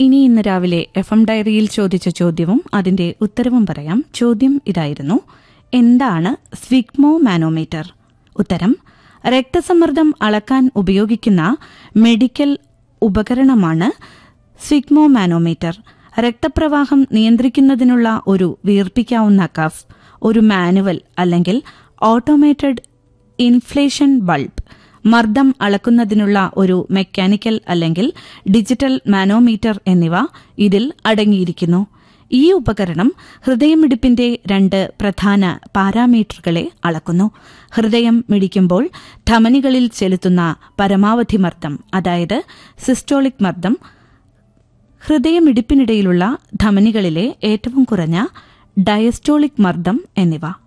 ഇനി ഇന്ന് രാവിലെ എഫ് എം ഡയറിയിൽ ചോദിച്ച ചോദ്യവും അതിന്റെ ഉത്തരവും പറയാം ചോദ്യം ഇതായിരുന്നു എന്താണ് സ്വിഗ്മോ മാനോമീറ്റർ ഉത്തരം രക്തസമ്മർദ്ദം അളക്കാൻ ഉപയോഗിക്കുന്ന മെഡിക്കൽ ഉപകരണമാണ് സ്വിഗ്മോ മാനോമീറ്റർ രക്തപ്രവാഹം നിയന്ത്രിക്കുന്നതിനുള്ള ഒരു വീർപ്പിക്കാവുന്ന കഫ് ഒരു മാനുവൽ അല്ലെങ്കിൽ ഓട്ടോമേറ്റഡ് ഇൻഫ്ലേഷൻ ബൾബ് മർദ്ദം അളക്കുന്നതിനുള്ള ഒരു മെക്കാനിക്കൽ അല്ലെങ്കിൽ ഡിജിറ്റൽ മാനോമീറ്റർ എന്നിവ ഇതിൽ അടങ്ങിയിരിക്കുന്നു ഈ ഉപകരണം ഹൃദയമിടിപ്പിന്റെ രണ്ട് പ്രധാന പാരാമീറ്ററുകളെ അളക്കുന്നു ഹൃദയം മിടിക്കുമ്പോൾ ധമനികളിൽ ചെലുത്തുന്ന പരമാവധി മർദ്ദം അതായത് സിസ്റ്റോളിക് മർദ്ദം ഹൃദയമിടിപ്പിനിടയിലുള്ള ധമനികളിലെ ഏറ്റവും കുറഞ്ഞ ഡയസ്റ്റോളിക് മർദ്ദം എന്നിവ